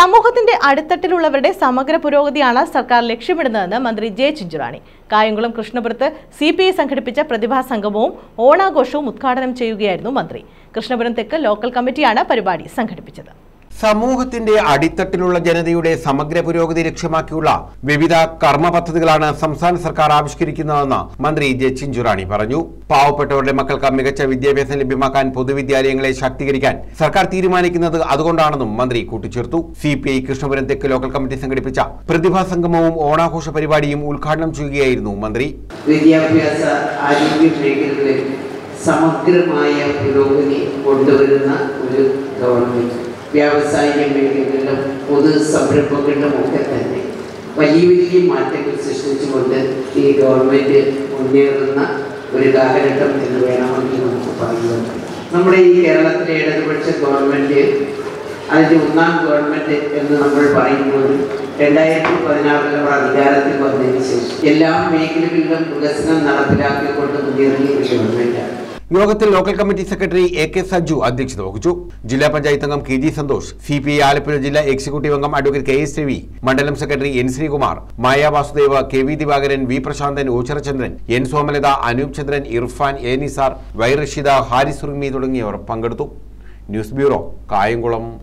സമൂഹത്തിന്റെ അടിത്തട്ടിലുള്ളവരുടെ സമഗ്ര പുരോഗതിയാണ് സർക്കാർ ലക്ഷ്യമിടുന്നതെന്ന് മന്ത്രി ജെ ചിഞ്ചുറാണി കായംകുളം കൃഷ്ണപുരത്ത് സി പി ഐ സംഘടിപ്പിച്ച പ്രതിഭാ സംഗമവും ഓണാഘോഷവും ഉദ്ഘാടനം ചെയ്യുകയായിരുന്നു മന്ത്രി കൃഷ്ണപുരം തെക്ക് ലോക്കൽ കമ്മിറ്റിയാണ് പരിപാടി സംഘടിപ്പിച്ചത് സമൂഹത്തിന്റെ അടിത്തട്ടിലുള്ള ജനതയുടെ സമഗ്ര പുരോഗതി ലക്ഷ്യമാക്കിയുള്ള വിവിധ കർമ്മ പദ്ധതികളാണ് സംസ്ഥാന സർക്കാർ ആവിഷ്കരിക്കുന്നതെന്ന് മന്ത്രി ജെ ചിഞ്ചുറാണി പറഞ്ഞു പാവപ്പെട്ടവരുടെ മക്കൾക്ക് മികച്ച വിദ്യാഭ്യാസം ലഭ്യമാക്കാൻ പൊതുവിദ്യാലയങ്ങളെ ശാക്തീകരിക്കാൻ സർക്കാർ തീരുമാനിക്കുന്നത് അതുകൊണ്ടാണെന്നും മന്ത്രി കൂട്ടിച്ചേർത്തു സി പി ഐ കൃഷ്ണപുരം തെക്ക് ലോക്കൽ കമ്മിറ്റി സംഘടിപ്പിച്ച പ്രതിഭാ സംഗമവും ഓണാഘോഷ പരിപാടിയും ഉദ്ഘാടനം ചെയ്യുകയായിരുന്നു മന്ത്രി വിദ്യാഭ്യാസ ആരോഗ്യ മേഖലകളിൽ സമഗ്രമായ പുരോഗതി കൊണ്ടുവരുന്ന ഒരു ഗവൺമെൻറ് വ്യാവസായിക മേഖലകളിലും പൊതു സംരംഭങ്ങളിലും ഒക്കെ തന്നെ വലിയ വലിയ മാറ്റങ്ങൾ സൃഷ്ടിച്ചുകൊണ്ട് ഈ ഗവൺമെൻറ് മുന്നേറുന്ന ഒരു കാലഘട്ടം എന്ന് വേണമെങ്കിൽ നമുക്ക് പറയുന്നത് നമ്മുടെ ഈ കേരളത്തിലെ ഇടതുപക്ഷ ഗവൺമെൻറ് അതിൻ്റെ ഒന്നാം ഗവൺമെൻറ് എന്ന് നമ്മൾ പറയുമ്പോൾ രണ്ടായിരത്തി പതിനാറിൽ അവർ അധികാരത്തിൽ വന്നതിന് ശേഷം എല്ലാ മേഖലകളിലും വികസനം നടപ്പിലാക്കിക്കൊണ്ട് മുന്നേറിയ ഒരു ഗവൺമെൻറ്റാണ് യോഗത്തിൽ local committee secretary A K Sajju അധ്യക്ഷത വഹിച്ചു ജില്ലാ പഞ്ചായത്ത് അംഗം K G Santhosh C P I Alappuzha ജില്ലാ എക്സിക്യൂട്ടീവ് അംഗം അഡ്വക്കേറ്റ് കെ എസ് രവി മണ്ഡലം secretary N Sreekumar Maya Vasudev K V Divakaran V Prasanthan ഓച്ചറചന്ദ്രൻ N Somalatha Anoop Chandran Irfan A Nisar Y Rasheeda Haris Urmi തുടങ്ങിയവർ പങ്കെടുത്തു ന്യൂസ് ബ്യൂറോ കായംകുളം